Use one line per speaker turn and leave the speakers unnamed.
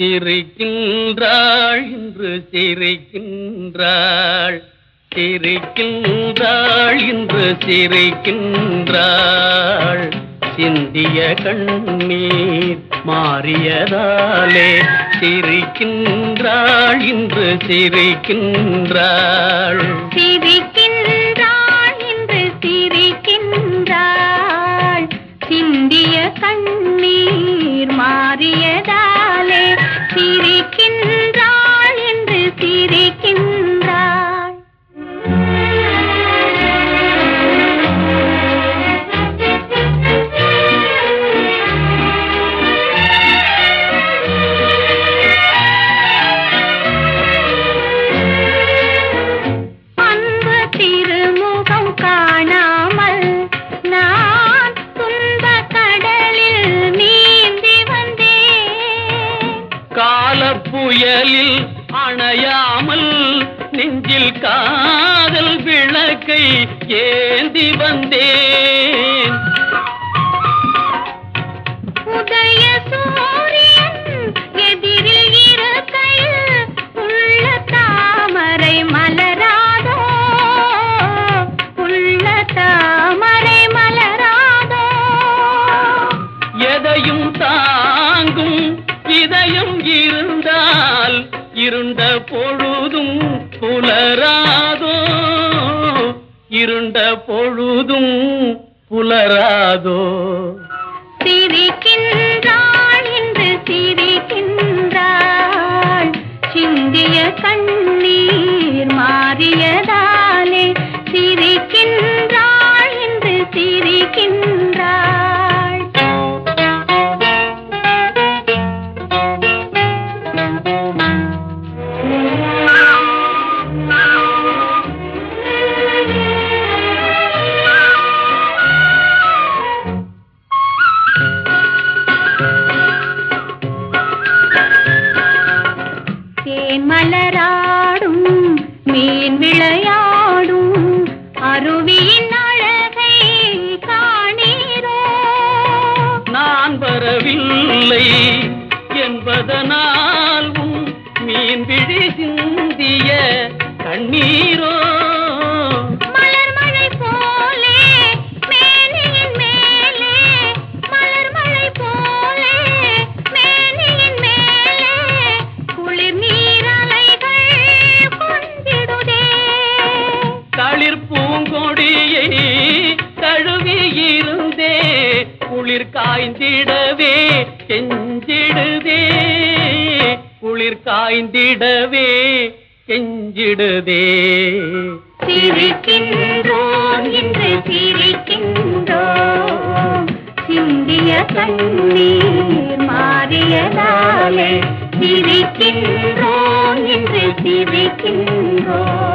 சிரிக்கின்றாள் இன்று சிரிக்கின்றாள் சிரிக்கின்றாள் இன்று சிரிக்கின்றாள் சிந்திய கண்ணீர் மாறியதாலே சிரிக்கின்றாள் இன்று சிரிக்கின்றாள்
சிரிக்கின்றாள் இன்று சிரிக்கின்றாள் சிந்திய கண்ணீர் மாறியதாலே சிரிக்கின்றாள் என்று சிரிக்கின்றாள் அன்பு திருமுகம் காணாமல் நான் துன்ப கடலில் நீந்தி வந்தேன்
கால புயலில் அணையாமல் நெஞ்சில் காதல் விளக்கை ஏந்தி வந்தேன்
உதய சூரியன் எதிரில் இருக்கையில் உள்ள தாமரை மலராதோ உள்ள தாமரை மலராதோ
எதையும் தாங்கும் இதயம் இருந்தால் இருண்ட பொழுதும் புலராதோ இருண்ட பொழுதும் புலராதோ
சிரிக்கின்றாள் என்று சிரிக்கின்றாள் சிந்திய கண்ணீர் மாறியதாலே சிரிக்கின்றாள் என்று சிரிக்கின்றாள் தேன் மலராடும் மீன் விளையாடும் அருவியின் அழகை காணீரோ
நான் வரவில்லை என்பதனால் உன் மீன் விழி சிந்திய கண்ணீரோ
மலர் மழை போலே மேனியின் மேலே மலர் மழை போலே மேனியின் மேலே குளிர் நீரலைகள் கொஞ்சிடுதே
தளிர் பூங்கொடியை தழுவி இருந்தே குளிர் காய்ந்திடவே கெஞ்சிடுதே குளிர் காய்ந்திடவே கெஞ்சிடுதே
சிரிக்கின்றோம் இன்று சிரிக்கின்றோம் சிந்திய கண்ணீர் மாறியதாலே சிரிக்கின்றோம் இன்று சிரிக்கின்றோம்